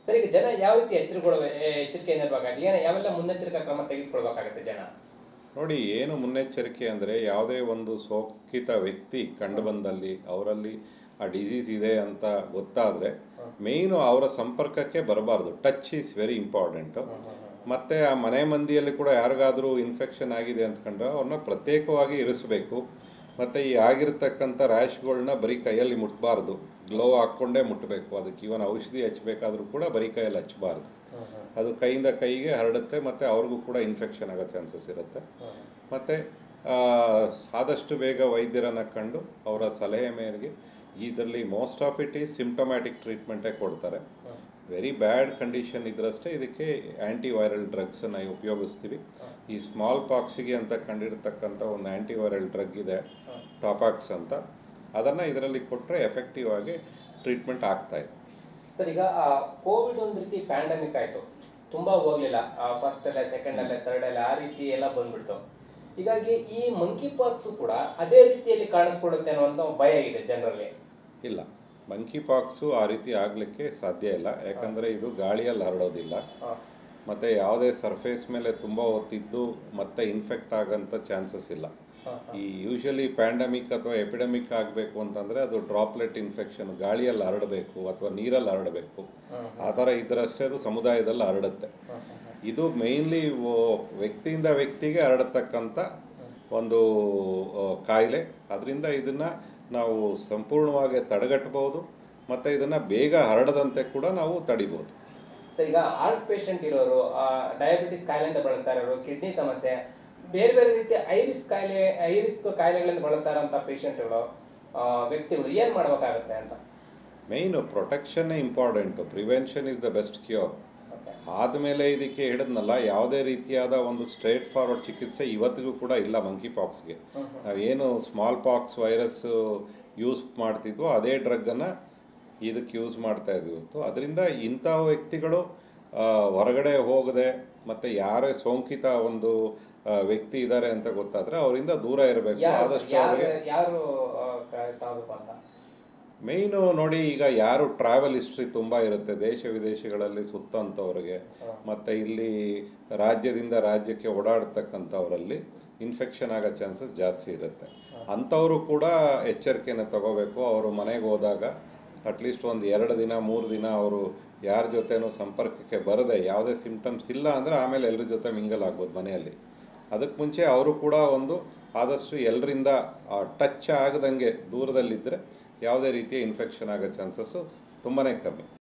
sir ಈಗ ಜನ ಯಾವ ರೀತಿ ಎಚ್ಚರಿಕೊಳ್ಳ ಎಚ್ಚರಿಕೆಯಿಂದ ಇರಬೇಕಾಗುತ್ತೆ ಏನ ಯಾವೆಲ್ಲ ಮುನ್ನೆಚ್ಚರಿಕಾ ಕ್ರಮ ತೆಗೆದುಕೊಳ್ಬೇಕಾಗುತ್ತೆ ಜನ ನೋಡಿ ಏನು ಮುನ್ನೆಚ್ಚರಿಕೆ ಅಂದರೆ ಯಾವುದೇ ಒಂದು ಸೋಂಕಿತ ವ್ಯಕ್ತಿ ಕಂಡು ಬಂದಲ್ಲಿ ಅವರಲ್ಲಿ ಆ ಡಿಸೀಸ್ ಇದೆ ಅಂತ ಗೊತ್ತಾದರೆ ಮೇಯ್ನು ಅವರ ಸಂಪರ್ಕಕ್ಕೆ ಬರಬಾರ್ದು ಟಚ್ ಈಸ್ ವೆರಿ ಇಂಪಾರ್ಟೆಂಟು ಮತ್ತು ಆ ಮನೆ ಮಂದಿಯಲ್ಲಿ ಕೂಡ ಯಾರಿಗಾದರೂ ಇನ್ಫೆಕ್ಷನ್ ಆಗಿದೆ ಅಂದ್ಕೊಂಡ್ರೆ ಅವ್ರನ್ನ ಪ್ರತ್ಯೇಕವಾಗಿ ಇರಿಸಬೇಕು ಮತ್ತು ಈ ಆಗಿರ್ತಕ್ಕಂಥ ರ್ಯಾಶ್ಗಳನ್ನ ಬರೀ ಕೈಯಲ್ಲಿ ಮುಟ್ಬಾರ್ದು ಗ್ಲೋ ಹಾಕ್ಕೊಂಡೇ ಮುಟ್ಟಬೇಕು ಅದಕ್ಕೆ ಇವನ್ ಔಷಧಿ ಹಚ್ಚಬೇಕಾದ್ರೂ ಕೂಡ ಬರೀ ಕೈಯಲ್ಲಿ ಹಚ್ಚಬಾರ್ದು ಅದು ಕೈಯಿಂದ ಕೈಗೆ ಹರಡುತ್ತೆ ಮತ್ತು ಅವ್ರಿಗೂ ಕೂಡ ಇನ್ಫೆಕ್ಷನ್ ಆಗೋ ಚಾನ್ಸಸ್ ಇರುತ್ತೆ ಮತ್ತು ಆದಷ್ಟು ಬೇಗ ವೈದ್ಯರನ್ನು ಕಂಡು ಅವರ ಸಲಹೆ ಮೇರೆಗೆ ಇದರಲ್ಲಿ most of it is symptomatic ಟ್ರೀಟ್ಮೆಂಟೇ ಕೊಡ್ತಾರೆ ವೆರಿ ಬ್ಯಾಡ್ ಕಂಡೀಷನ್ ಇದ್ರಷ್ಟೇ ಇದಕ್ಕೆ ಆ್ಯಂಟಿವೈರಲ್ ಡ್ರಗ್ಸನ್ನು ಉಪಯೋಗಿಸ್ತೀವಿ ಈ ಸ್ಮಾಲ್ ಪಾಕ್ಸಿಗೆ ಅಂತ ಕಂಡಿರ್ತಕ್ಕಂಥ ಒಂದು ಆ್ಯಂಟಿವೈರಲ್ ಡ್ರಗ್ ಇದೆ ಟಾಪಾಕ್ಸ್ ಅಂತ ಅದನ್ನು ಇದರಲ್ಲಿ ಕೊಟ್ಟರೆ ಎಫೆಕ್ಟಿವ್ ಆಗಿ ಟ್ರೀಟ್ಮೆಂಟ್ ಆಗ್ತಾ ಇದೆ ಸರ್ ಈಗ ಕೋವಿಡ್ ಒಂದು ರೀತಿ ಪ್ಯಾಂಡಮಿಕ್ ಆಯ್ತು ತುಂಬಾ ಹೋಗ್ಲಿಲ್ಲ ಫಸ್ಟ್ ಅಲ್ಲೇ ಸೆಕೆಂಡ್ ಅಲ್ಲೇ ಥರ್ಡ್ ಅಲ್ಲೇ ಆ ರೀತಿ ಎಲ್ಲ ಬಂದ್ಬಿಡ್ತು ಹೀಗಾಗಿ ಈ ಮಂಕಿ ಪಾಕ್ಸ್ ಕೂಡ ಅದೇ ರೀತಿಯಲ್ಲಿ ಕಾಣಿಸ್ಕೊಡುತ್ತೆ ಅನ್ನುವಂತ ಒಂದು ಭಯ ಇದೆ ಜನರಲ್ಲಿ ಇಲ್ಲ ಮಂಕಿ ಪಾಕ್ಸು ಆ ರೀತಿ ಆಗಲಿಕ್ಕೆ ಸಾಧ್ಯ ಇಲ್ಲ ಯಾಕಂದರೆ ಇದು ಗಾಳಿಯಲ್ಲಿ ಹರಡೋದಿಲ್ಲ ಮತ್ತು ಯಾವುದೇ ಸರ್ಫೇಸ್ ಮೇಲೆ ತುಂಬ ಹೊತ್ತಿದ್ದು ಮತ್ತೆ ಇನ್ಫೆಕ್ಟ್ ಆಗೋಂಥ ಚಾನ್ಸಸ್ ಇಲ್ಲ ಈ ಯೂಶಲಿ ಪ್ಯಾಂಡಮಿಕ್ ಅಥವಾ ಎಪಿಡಮಿಕ್ ಆಗಬೇಕು ಅಂತಂದರೆ ಅದು ಡ್ರಾಪ್ಲೆಟ್ ಇನ್ಫೆಕ್ಷನ್ ಗಾಳಿಯಲ್ಲಿ ಹರಡಬೇಕು ಅಥವಾ ನೀರಲ್ಲಿ ಹರಡಬೇಕು ಆ ಥರ ಇದ್ರಷ್ಟೇ ಅದು ಸಮುದಾಯದಲ್ಲಿ ಹರಡುತ್ತೆ ಇದು ಮೇಯ್ನ್ಲಿ ವ್ಯಕ್ತಿಯಿಂದ ವ್ಯಕ್ತಿಗೆ ಹರಡತಕ್ಕಂಥ ಒಂದು ಆ, ಕಾಯಿಲೆ ಅದರಿಂದ ಇದನ್ನು ನಾವು ಸಂಪೂರ್ಣವಾಗಿ ತಡೆಗಟ್ಟಬಹುದು ಮತ್ತು ಇದನ್ನು ಬೇಗ ಹರಡದಂತೆ ಕೂಡ ನಾವು ತಡಿಬೋದು ಸರ್ ಈಗ ಹಾರ್ಟ್ ಪೇಷಂಟ್ ಇರೋರು ಡಯಾಬಿಟಿಸ್ ಕಾಯಿಲೆಯಿಂದ ಬಳಲ್ತಾ ಇರೋರು ಕಿಡ್ನಿ ಸಮಸ್ಯೆ ಬೇರೆ ಬೇರೆ ರೀತಿಯ ಐರಿಸ್ ಕಾಯಿಲೆ ಐರಿಸ್ ಕಾಯಿಲೆಗಳಿಂದ ಬಳಲ್ತಾ ಇರೋಂಥ ಪೇಷಂಟ್ಗಳು ವ್ಯಕ್ತಿಗಳು ಏನ್ ಮಾಡ್ಬೇಕಾಗತ್ತೆ ಅಂತ ಮೇಯ್ನು ಪ್ರೊಟೆಕ್ಷನ್ನೇ important prevention is the best cure okay ಆದಮೇಲೆ ಇದಕ್ಕೆ ಹೇಳಿದ್ನಲ್ಲ ಯಾವುದೇ ರೀತಿಯಾದ ಒಂದು ಸ್ಟ್ರೇಟ್ ಫಾರ್ವರ್ಡ್ ಚಿಕಿತ್ಸೆ ಇವತ್ತಿಗೂ ಕೂಡ ಇಲ್ಲ ಮಂಕಿ ಪಾಕ್ಸ್ಗೆ ನಾವೇನು ಸ್ಮಾಲ್ ಪಾಕ್ಸ್ ವೈರಸ್ ಯೂಸ್ ಮಾಡ್ತಿದ್ವೋ ಅದೇ ಡ್ರಗ್ಗನ್ನು ಇದಕ್ಕೆ ಯೂಸ್ ಮಾಡ್ತಾ ಇದ್ವಿ ಇವತ್ತು ಅದರಿಂದ ಇಂಥ ವ್ಯಕ್ತಿಗಳು ಆ, ಹೊರಗಡೆ ಹೋಗದೆ ಮತ್ತು ಯಾರೇ ಸೋಂಕಿತ ಒಂದು ಆ, ವ್ಯಕ್ತಿ ಇದ್ದಾರೆ ಅಂತ ಗೊತ್ತಾದರೆ ಅವರಿಂದ ದೂರ ಇರಬೇಕು ಯಾರು ಆದಷ್ಟು ಯಾರು ಅವರಿಗೆ ಯಾರು ಆ, ಕ- ತಗೋಬೇಕು ಅಂತ ಮೇಯ್ನು ನೋಡಿ ಈಗ ಯಾರು ಟ್ರಾವೆಲ್ ಹಿಸ್ಟ್ರಿ ತುಂಬ ಇರುತ್ತೆ ದೇಶ ವಿದೇಶಗಳಲ್ಲಿ ಸುತ್ತಂಥವ್ರಿಗೆ ಮತ್ತು ಇಲ್ಲಿ ರಾಜ್ಯದಿಂದ ರಾಜ್ಯಕ್ಕೆ ಓಡಾಡ್ತಕ್ಕಂಥವರಲ್ಲಿ ಇನ್ಫೆಕ್ಷನ್ ಆಗೋ ಚಾನ್ಸಸ್ ಜಾಸ್ತಿ ಇರುತ್ತೆ ಅಂಥವರು ಕೂಡ ಎಚ್ಚರಿಕೆನ ತಗೋಬೇಕು ಅವರು ಮನೆಗೆ ಹೋದಾಗ ಅಟ್ಲೀಸ್ಟ್ ಒಂದು ಎರಡು ದಿನ ಮೂರು ದಿನ ಅವರು ಯಾರ ಜೊತೆನೂ ಸಂಪರ್ಕಕ್ಕೆ ಬರದೆ ಯಾವುದೇ ಸಿಮ್ಟಮ್ಸ್ ಇಲ್ಲ ಅಂದರೆ ಆಮೇಲೆ ಎಲ್ಲರ ಜೊತೆ ಮಿಂಗಲ್ ಆಗ್ಬೋದು ಮನೆಯಲ್ಲಿ ಅದಕ್ಕೆ ಮುಂಚೆ ಅವರು ಕೂಡ ಒಂದು ಆದಷ್ಟು ಎಲ್ಲರಿಂದ ಟಚ್ ಆಗದಂಗೆ ದೂರದಲ್ಲಿದ್ದರೆ ಯಾವುದೇ ರೀತಿಯ ಇನ್ಫೆಕ್ಷನ್ ಆಗೋ ಚಾನ್ಸಸ್ಸು ತುಂಬಾ ಕಮ್ಮಿ